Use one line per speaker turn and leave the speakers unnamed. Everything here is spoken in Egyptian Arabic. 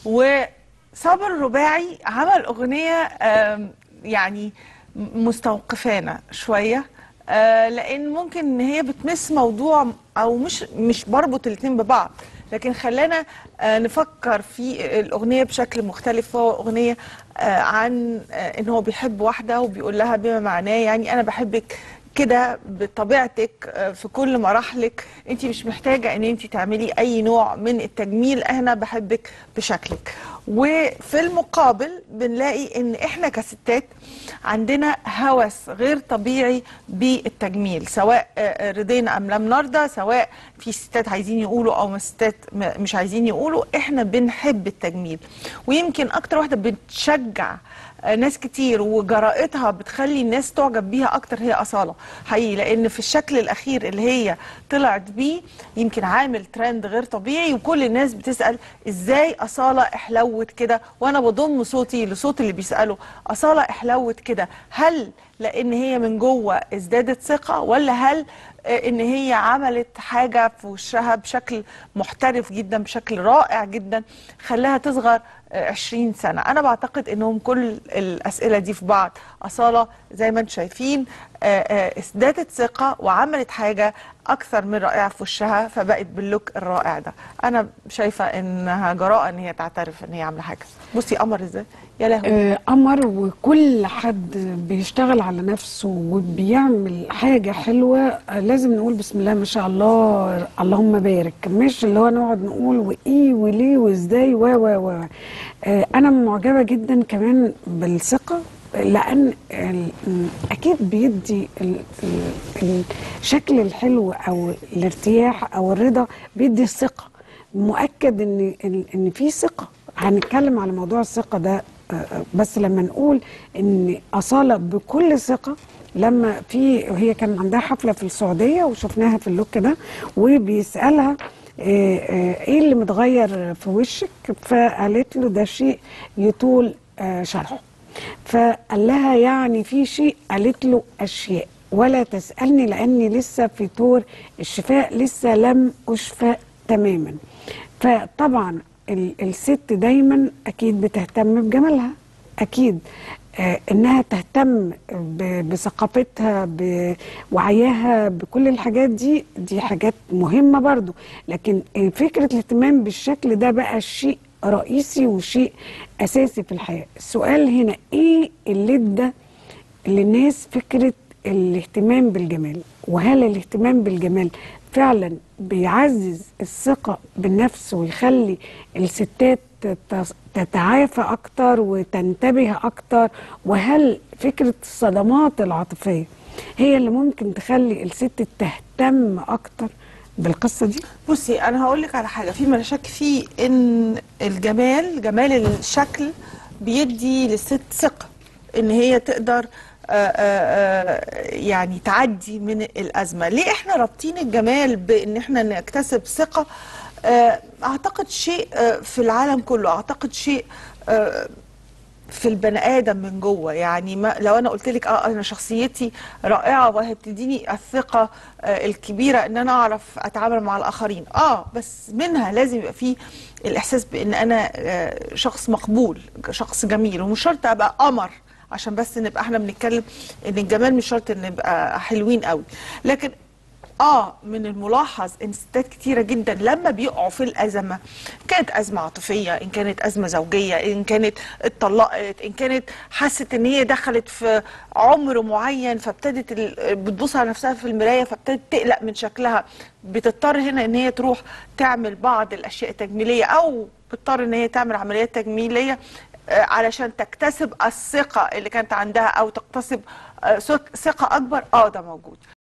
وصابر الرباعي عمل اغنيه آم، يعني مستوقفانا شويه آه، لان ممكن ان هي بتمس موضوع او مش مش بربط الاتنين ببعض لكن خلانا آه، نفكر في الاغنيه بشكل مختلف هو اغنيه آه، عن آه، ان هو بيحب واحده وبيقول لها بما معناه يعني انا بحبك كده بطبيعتك آه، في كل مراحلك انت مش محتاجه ان انت تعملي اي نوع من التجميل انا بحبك بشكلك وفي المقابل بنلاقي ان احنا كستات عندنا هوس غير طبيعي بالتجميل سواء آه، رضينا ام لم نرضى سواء في ستات عايزين يقولوا او ستات م- مش عايزين يقولوا احنا بنحب التجميل ويمكن اكتر واحده بتشجع آه، ناس كتير وجرائتها بتخلي الناس تعجب بيها اكتر هي اصاله حقيقي لان في الشكل الاخير اللي هي طلعت بيه يمكن عامل ترند غير طبيعي وكل الناس بتسال ازاي اصاله احلوت كده وانا بضم صوتي لصوت اللي بيسالوا اصاله احلوت كده هل لان هي من جوه ازدادت ثقه ولا هل آه، ان هي عملت حاجه في وشها بشكل محترف جدا بشكل رائع جدا خلاها تصغر آه، 20 سنه انا بعتقد انهم كل الاسئله دي في بعض اصاله زي ما انتم شايفين آه، آه، ازدادت ثقه وعملت حاجه اكثر من رائعه في وشها فبقت باللوك الرائع ده انا شايفه انها جراءه ان هي تعترف ان هي عامله حاجه بصي قمر ازاي يا لهوي
آه، قمر وكل حد بيشتغل على نفسه وبيعمل حاجة حلوة آه، لازم نقول بسم الله ما شاء الله اللهم بارك مش اللي هو نقعد نقول وإيه وليه وإزاي و و و آه، أنا معجبة جدا كمان بالثقة لأن ال- أكيد بيدي ال- ال- الشكل الحلو أو الارتياح أو الرضا بيدي الثقة مؤكد ان ان إن في ثقه هنتكلم على موضوع الثقه ده آه، آه، بس لما نقول ان اصاله بكل ثقه لما في هي كان عندها حفله في السعوديه وشفناها في اللوك ده وبيسالها آه، آه، ايه اللي متغير في وشك فقالت له ده شيء يطول آه، شرحه فقال لها يعني في شيء قالت له اشياء ولا تسالني لاني لسه في طور الشفاء لسه لم اشفى تماما فطبعا ال- الست دايما اكيد بتهتم بجمالها اكيد آه انها تهتم ب- بثقافتها بوعيها بكل الحاجات دي دي حاجات مهمه برضو لكن آه، فكره الاهتمام بالشكل ده بقى شيء رئيسي وشيء اساسي في الحياه السؤال هنا ايه اللي ادى للناس فكرة الاهتمام بالجمال وهل الاهتمام بالجمال فعلا بيعزز الثقة بالنفس ويخلي الستات تت- تتعافى أكتر وتنتبه أكتر وهل فكرة الصدمات العاطفية هي اللي ممكن تخلي الست تهتم أكتر بالقصة دي
بصي انا هقول لك على حاجه في ما لا شك فيه ان الجمال جمال الشكل بيدي للست ثقه ان هي تقدر آه، آه، آه، يعني تعدي من الازمه ليه احنا رابطين الجمال بان احنا نكتسب ثقه آه، اعتقد شيء آه، في العالم كله اعتقد شيء آه، في البني ادم من جوه يعني ما لو انا قلت لك اه انا شخصيتي رائعه وهي بتديني الثقه آه الكبيره ان انا اعرف اتعامل مع الاخرين اه بس منها لازم يبقى فيه الاحساس بان انا آه شخص مقبول شخص جميل ومش شرط ابقى قمر عشان بس نبقى احنا بنتكلم ان الجمال مش شرط ان نبقى حلوين قوي لكن اه من الملاحظ ان ستات كتيره جدا لما بيقعوا في الازمه كانت ازمه عاطفيه ان كانت ازمه زوجيه ان كانت اتطلقت ان كانت حست ان هي دخلت في عمر معين فابتدت ال- بتبص على نفسها في المرايه فابتدت تقلق من شكلها بتضطر هنا ان هي تروح تعمل بعض الاشياء التجميليه او بتضطر ان هي تعمل عمليات تجميليه آه، علشان تكتسب الثقه اللي كانت عندها او تكتسب آه، ثقه اكبر اه ده موجود